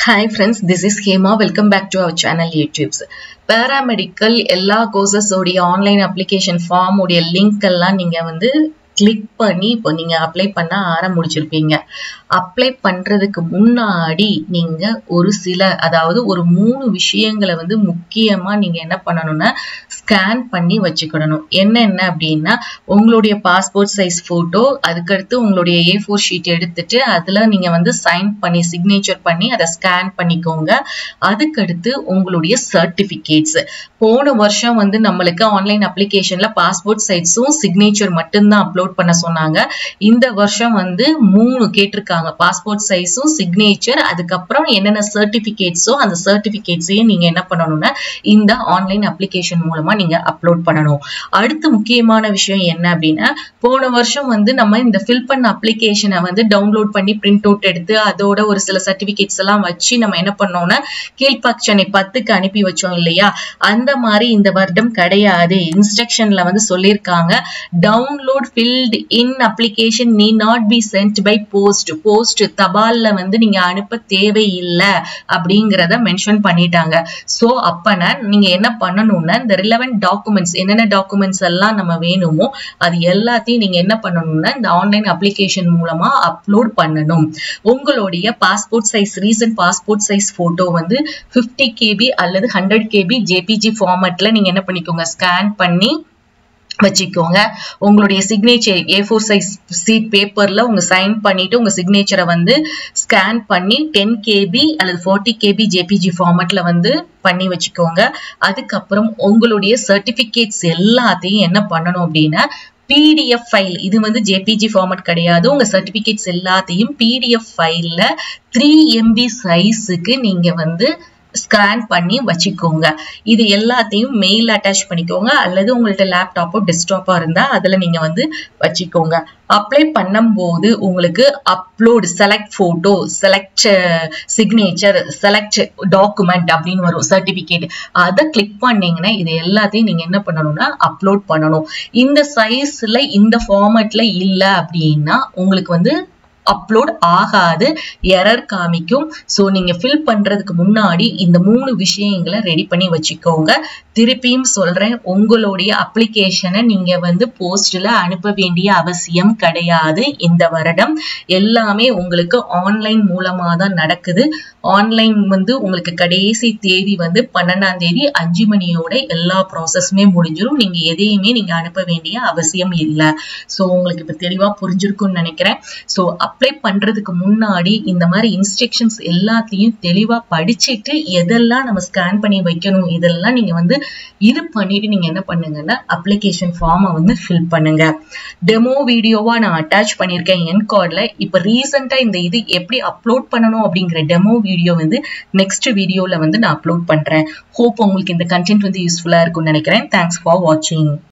Hi friends, this is Hema. Welcome back to our channel YouTubes. Paramedical எல்லா courses உடைய online application form உடைய link எல்லாம் நீங்க வந்து கிளிக் பண்ணி இப்போ நீங்க அப்ளை பண்ண ஆரம்பிச்சிருப்பீங்க அப்ளை பண்றதுக்கு முன்னாடி நீங்க ஒரு சில அதாவது ஒரு மூணு விஷயங்களை வந்து முக்கியமா நீங்க என்ன பண்ணணும்னா ஸ்கேன் பண்ணி வச்சுக்கிடணும் என்னென்ன அப்படின்னா உங்களுடைய பாஸ்போர்ட் சைஸ் போட்டோ அதுக்கடுத்து உங்களுடைய ஏ ஃபோர் ஷீட் எடுத்துட்டு அதுல நீங்க வந்து சைன் பண்ணி சிக்னேச்சர் பண்ணி அதை ஸ்கேன் பண்ணிக்கோங்க அதுக்கடுத்து உங்களுடைய சர்டிபிகேட்ஸ் போன வருஷம் வந்து நம்மளுக்கு ஆன்லைன் அப்ளிகேஷன்ல பாஸ்போர்ட் சைஸும் சிக்னேச்சர் மட்டும்தான் அப்லோட் பண்ண சொன்னாங்க இந்த வருஷம் வந்து மூணு கேட்டிருக்காங்க பாஸ்போர்ட் சைஸும் சிக்னேச்சர் அதுக்கப்புறம் என்னென்ன சர்டிபிகேட்ஸோ அந்த சர்டிபிகேட்ஸையும் நீங்க என்ன பண்ணணும்னா இந்த ஆன்லைன் அப்ளிகேஷன் மூலமா நீங்க அப்லோட் பண்ணணும் அடுத்து முக்கியமான விஷயம் என்ன அப்படின்னா போன வருஷம் வந்து நம்ம இந்த ஃபில் பண்ண அப்ளிகேஷனை வந்து டவுன்லோட் பண்ணி பிரிண்ட் அவுட் எடுத்து அதோட ஒரு சில சர்டிபிகேட்ஸ் எல்லாம் வச்சு நம்ம என்ன பண்ணோம்னா கீழ்பாக் சென்னை பத்துக்கு அனுப்பி வச்சோம் இல்லையா அந்த மாதிரி இந்த வருடம் கிடையாது இன்ஸ்ட்ரக்ஷன்ல வந்து சொல்லியிருக்காங்க download filled in application need not be sent by post post தபால்ல வந்து நீங்க அனுப்ப தேவையில்லை அப்படிங்கிறத மென்ஷன் பண்ணிட்டாங்க சோ அப்பனா நீங்க என்ன பண்ணணும்னா இந்த ரிலவெண்ட் டாக்குமெண்ட்ஸ் என்னென்ன டாக்குமெண்ட்ஸ் எல்லாம் நம்ம வேணுமோ அது எல்லாத்தையும் நீங்க என்ன பண்ணணும்னா இந்த ஆன்லைன் அப்ளிகேஷன் மூலமா அப்லோட் பண்ணணும் உங்களுடைய passport size recent passport size photo வந்து பிப்டி கேபி அல்லது ஹண்ட்ரட் கேபி ஜேபிஜி ஃபார்மேட்ல நீங்க என்ன பண்ணிக்கோங்க ஸ்கேன் பண்ணி வச்சுக்கோங்க உங்களுடைய signature A four size sheet பேப்பர்ல உங்க சைன் பண்ணிட்டு உங்க சிக்னேச்சரை வந்து ஸ்கேன் பண்ணி டென் கேபி அல்லது ஃபார்ட்டி கேபி ஜேபிஜி ஃபார்மேட்ல வந்து பண்ணி வச்சுக்கோங்க அதுக்கப்புறம் உங்களுடைய சர்டிபிகேட்ஸ் எல்லாத்தையும் என்ன பண்ணணும் அப்படின்னா பிடிஎஃப் ஃபைல் இது வந்து ஜேபிஜி ஃபார்மட் கிடையாது உங்க சர்டிபிகேட்ஸ் எல்லாத்தையும் பிடிஎஃப் ஃபைல்ல த்ரீ எம்பி சைஸுக்கு நீங்க வந்து ஸ்கேன் பண்ணி வச்சுக்கோங்க இது எல்லாத்தையும் மெயில் அட்டாச் பண்ணிக்கோங்க அல்லது உங்கள்ட்ட லேப்டாப்போ டெஸ்க்டாப்போ இருந்தா அதுல நீங்க வந்து வச்சுக்கோங்க அப்ளை பண்ணும்போது உங்களுக்கு upload select photo select signature select document அப்படின்னு வரும் சர்டிபிகேட் அதை கிளிக் பண்ணீங்கன்னா இது எல்லாத்தையும் நீங்க என்ன பண்ணணும்னா அப்லோட் பண்ணணும் இந்த சைஸ்ல இந்த ஃபார்மேட்ல இல்ல அப்படின்னா உங்களுக்கு வந்து அப்லோட் ஆகாது எரர் காமிக்கும் ஸோ நீங்க ஃபில் பண்றதுக்கு முன்னாடி இந்த மூணு விஷயங்களை ரெடி பண்ணி வச்சுக்கோங்க திருப்பியும் சொல்றேன் உங்களுடைய அப்ளிகேஷனை நீங்க வந்து போஸ்ட்ல அனுப்ப வேண்டிய அவசியம் கிடையாது இந்த வருடம் எல்லாமே உங்களுக்கு ஆன்லைன் மூலமா தான் நடக்குது ஆன்லைன் வந்து உங்களுக்கு கடைசி தேதி வந்து பன்னெண்டாம் தேதி அஞ்சு மணியோட எல்லா ப்ராசஸுமே முடிஞ்சிடும் நீங்க எதையுமே நீங்க அனுப்ப வேண்டிய அவசியம் இல்லை ஸோ உங்களுக்கு இப்ப தெளிவா புரிஞ்சிருக்கும்னு நினைக்கிறேன் ஸோ அப்ளை பண்றதுக்கு முன்னாடி இந்த மாதிரி இன்ஸ்ட்ரக்ஷன்ஸ் எல்லாத்தையும் தெளிவா படிச்சுட்டு எதெல்லாம் நம்ம ஸ்கேன் பண்ணி வைக்கணும் இதெல்லாம் நீங்க வந்து இது பண்ணிட்டு நீங்க என்ன பண்ணுங்கன்னா அப்ளிகேஷன் ஃபார்மை வந்து ஃபில் பண்ணுங்க டெமோ வீடியோவா நான் அட்டாச் பண்ணியிருக்கேன் என் கார்டில் இப்போ ரீசெண்டா இந்த இது எப்படி அப்லோட் பண்ணணும் அப்படிங்கிற டெமோ வீடியோ வந்து நெக்ஸ்ட் வீடியோல வந்து நான் அப்லோட் பண்றேன் ஹோப் உங்களுக்கு இந்த கண்டென்ட் வந்து யூஸ்ஃபுல்லா இருக்கும்னு நினைக்கிறேன் தேங்க்ஸ் ஃபார் வாட்சிங்